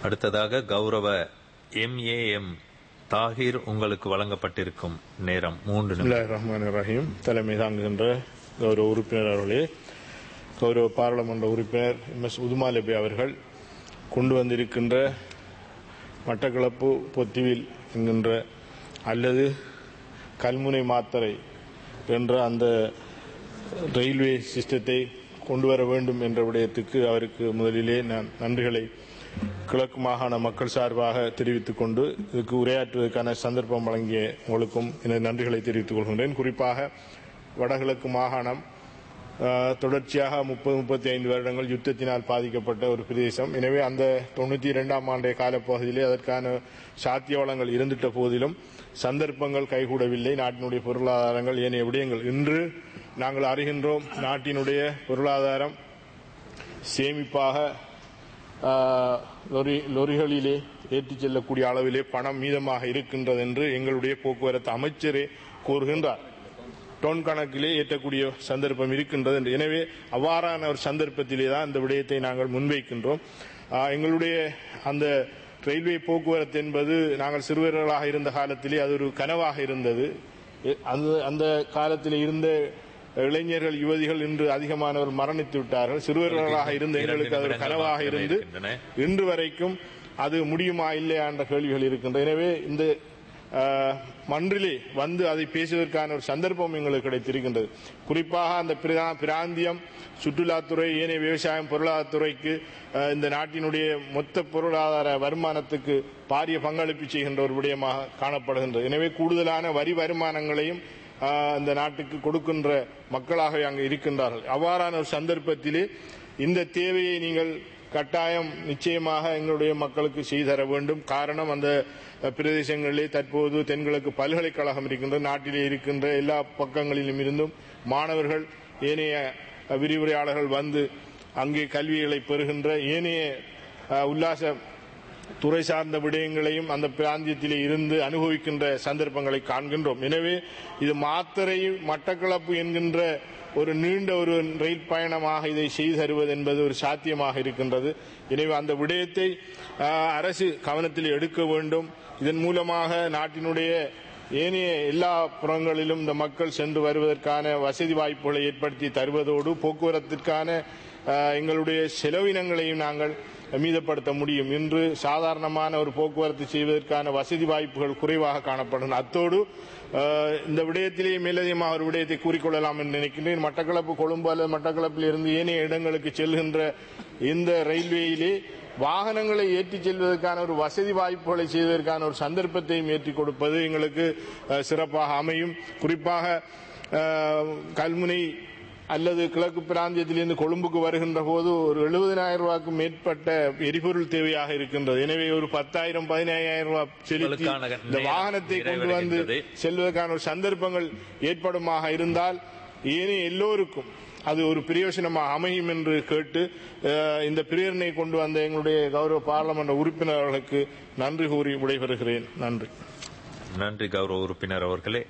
அடுத்ததாக கௌரவ எம்ஏஎம் தாகிர் உங்களுக்கு வழங்கப்பட்டிருக்கும் நேரம் மூன்று நிமிடம் பிஸ்மில்லாஹிர் ரஹ்மானிர் ரஹீம் தலைமை தாங்குகின்ற கௌரவ உறுப்பினர் அவர்களே கௌரவ பாராளுமன்ற உறுப்பினர் எம் எஸ் உதுமாலபி அவர்கள் கொண்டு வந்திருக்கின்ற மட்டக்களப்பு பொத்திவில் என்கின்ற அல்லது கல்முனை மாத்தரை என்ற அந்த ரயில்வே சிஸ்டத்தை கொண்டு வர வேண்டும் என்ற விடயத்துக்கு அவருக்கு முதலிலே நான் நன்றிகளை கிழக்கு மாகாண மக்கள் சார்பாக தெரிவித்துக் கொண்டு இதுக்கு உரையாற்றுவதற்கான சந்தர்ப்பம் வழங்கிய உங்களுக்கும் எனது நன்றிகளை தெரிவித்துக் கொள்கின்றேன் குறிப்பாக வடகிழக்கு மாகாணம் ஆஹ், தொடர்ச்சியாக முப்பது முப்பத்தி ஐந்து வருடங்கள் யுத்தத்தினால் பாதிக்கப்பட்ட ஒரு பிரதேசம் எனவே அந்த தொண்ணூற்றி இரண்டாம் ஆண்டைய காலப்பகுதியிலே அதற்கான சாத்திய வளங்கள் இருந்துட்ட போதிலும் சந்தர்ப்பங்கள் கைகூடவில்லை நாட்டினுடைய பொருளாதாரங்கள் ஏனைய விடயங்கள் இன்று நாங்கள் அறிகின்றோம் நாட்டினுடைய பொருளாதாரம் சேமிப்பாக ஆஹ், லொரி லொரிகளிலே ஏற்றிச் செல்லக்கூடிய அளவிலே பணம் மீதமாக இருக்கின்றது என்று எங்களுடைய போக்குவரத்து அமைச்சரே கூறுகின்றார் டோன் கணக்கிலே ஏற்றக்கூடிய சந்தர்ப்பம் இருக்கின்றது என்று எனவே அவ்வாறான ஒரு சந்தர்ப்பத்திலே தான் இந்த விடயத்தை நாங்கள் முன்வைக்கின்றோம் ஆஹ், எங்களுடைய அந்த ரயில்வே போக்குவரத்து என்பது நாங்கள் சிறுவர்களாக இருந்த காலத்திலே அது ஒரு கனவாக இருந்தது எ- அந்த அந்த காலத்தில் இருந்த இளைஞர்கள் யுவதிகள் இன்று அதிகமானவர் மரணித்து விட்டார்கள் சிறுவர்களாக இருந்த எங்களுக்கு அது ஒரு கனவாக இருந்து இன்று வரைக்கும் அது முடியுமா இல்லையா என்ற கேள்விகள் இருக்கின்றன எனவே இந்த அஹ், மன்றிலே வந்து அதை பேசுவதற்கான ஒரு சந்தர்ப்பம் எங்களுக்கு கிடைத்திருக்கின்றது குறிப்பாக அந்த பிரா- பிராந்தியம் சுற்றுலாத்துறை ஏனைய விவசாயம் பொருளாதாரத்துறைக்கு அஹ், இந்த நாட்டினுடைய மொத்த பொருளாதார வருமானத்துக்கு பாரிய பங்களிப்பு செய்கின்ற ஒரு விடயமாக காணப்படுகின்றது எனவே கூடுதலான வரி வருமானங்களையும் ஆஹ், இந்த நாட்டுக்கு கொடுக்கின்ற மக்களாகவே அங்கு இருக்கின்றார்கள் அவ்வாறான ஒரு சந்தர்ப்பத்திலே இந்த தேவையை நீங்கள் கட்டாயம் நிச்சயமாக எங்களுடைய மக்களுக்கு செய்து தர வேண்டும் காரணம் அந்த அஹ், பிரதேசங்களிலே தற்போது தென்கிழக்கு பல்கலைக்கழகம் இருக்கின்ற நாட்டிலே இருக்கின்ற எல்லா பக்கங்களிலும் இருந்தும் மாணவர்கள் ஏனைய அஹ், விரிவுரையாளர்கள் வந்து அங்கே கல்விகளை பெறுகின்ற ஏனைய அஹ், உல்லாச துறை சார்ந்த விடயங்களையும் அந்த பிராந்தியத்திலே இருந்து அனுபவிக்கின்ற சந்தர்ப்பங்களை காண்கின்றோம் எனவே இது மாத்தரை மட்டக்களப்பு என்கின்ற ஒரு நீண்ட ஒரு ரயில் பயணமாக இதை செய்து தருவது என்பது ஒரு சாத்தியமாக இருக்கின்றது எனவே அந்த விடயத்தை ஆஹ், அரசு கவனத்தில் எடுக்க வேண்டும் இதன் மூலமாக நாட்டினுடைய ஏனைய எல்லா புறங்களிலும் இந்த மக்கள் சென்று வருவதற்கான வசதி வாய்ப்புகளை ஏற்படுத்தி தருவதோடு போக்குவரத்திற்கான ஆஹ், எங்களுடைய செலவினங்களையும் நாங்கள் மீதப்படுத்த முடியும் இன்று சாதாரணமான ஒரு போக்குவரத்து செய்வதற்கான வசதி வாய்ப்புகள் குறைவாக காணப்படும் அத்தோடு ஆஹ், இந்த விடயத்திலேயே மேலதிகமாக ஒரு விடயத்தை கூறிக்கொள்ளலாம் என்று நினைக்கின்றேன் மட்டக்களப்பு கொழும்பு அல்லது மட்டக்களப்பில் இருந்து ஏனைய இடங்களுக்கு செல்கின்ற இந்த ரயில்வேயிலே வாகனங்களை ஏற்றிச் செல்வதற்கான ஒரு வசதி வாய்ப்புகளை செய்வதற்கான ஒரு சந்தர்ப்பத்தையும் ஏற்றிக் கொடுப்பது எங்களுக்கு அஹ், சிறப்பாக அமையும் குறிப்பாக அஹ், கல்முனை அல்லது கிழக்கு பிராந்தியத்திலிருந்து கொழும்புக்கு வருகின்ற போது ஒரு எழுபதினாயிரம் ரூபாய்க்கு மேற்பட்ட எரிபொருள் தேவையாக இருக்கின்றது எனவே ஒரு பத்தாயிரம் பதினாயிரம் ரூபாய் செலுத்தி உங்களுக்கான இந்த நேரம் வாகனத்தை கொண்டு வந்து நிறைவடைகின்றது. செல்வதற்கான ஒரு சந்தர்ப்பங்கள் ஏற்படுமாக இருந்தால் ஏனைய எல்லோருக்கும் அது ஒரு பிரயோஜனமாக அமையும் என்று கேட்டு அஹ், இந்த பிரேரணை கொண்டு வந்த எங்களுடைய கௌரவ பாராளுமன்ற உறுப்பினர்களுக்கு நன்றி கூறி விடைபெறுகிறேன் நன்றி நன்றி கௌரவ உறுப்பினர் அவர்களே